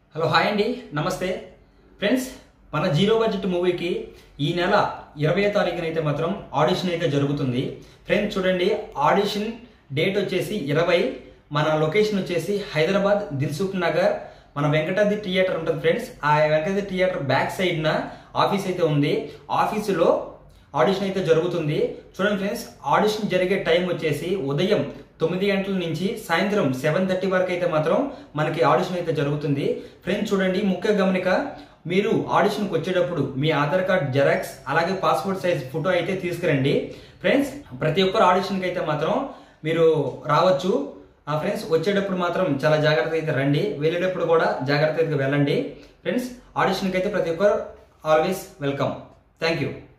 hello hi అండి నమస్తే friends మన జీరో బడ్జెట్ మూవీకి ఈ నెల ఇరవై తారీఖున అయితే మాత్రం ఆడిషన్ అయితే జరుగుతుంది ఫ్రెండ్స్ చూడండి ఆడిషన్ డేట్ వచ్చేసి ఇరవై మన లొకేషన్ వచ్చేసి హైదరాబాద్ దిల్సుఖ్ నగర్ మన వెంకటాద్రి థియేటర్ ఉంటుంది ఫ్రెండ్స్ ఆ వెంకటాద్రి థియేటర్ బ్యాక్ సైడ్న ఆఫీస్ అయితే ఉంది ఆఫీసులో ఆడిషన్ అయితే జరుగుతుంది చూడండి ఫ్రెండ్స్ ఆడిషన్ జరిగే టైం వచ్చేసి ఉదయం తొమ్మిది గంటల నుంచి సాయంత్రం సెవెన్ థర్టీ వరకు అయితే మాత్రం మనకి ఆడిషన్ అయితే జరుగుతుంది ఫ్రెండ్స్ చూడండి ముఖ్య గమనిక మీరు ఆడిషన్కి వచ్చేటప్పుడు మీ ఆధార్ కార్డ్ జెరాక్స్ అలాగే పాస్పోర్ట్ సైజ్ ఫోటో అయితే తీసుకురండి ఫ్రెండ్స్ ప్రతి ఒక్కరు ఆడిషన్కి అయితే మాత్రం మీరు రావచ్చు ఆ ఫ్రెండ్స్ వచ్చేటప్పుడు మాత్రం చాలా జాగ్రత్తగా అయితే రండి వెళ్ళేటప్పుడు కూడా జాగ్రత్తగా వెళ్ళండి ఫ్రెండ్స్ ఆడిషన్కి అయితే ప్రతి ఒక్కరు ఆల్వేస్ వెల్కమ్ థ్యాంక్ యూ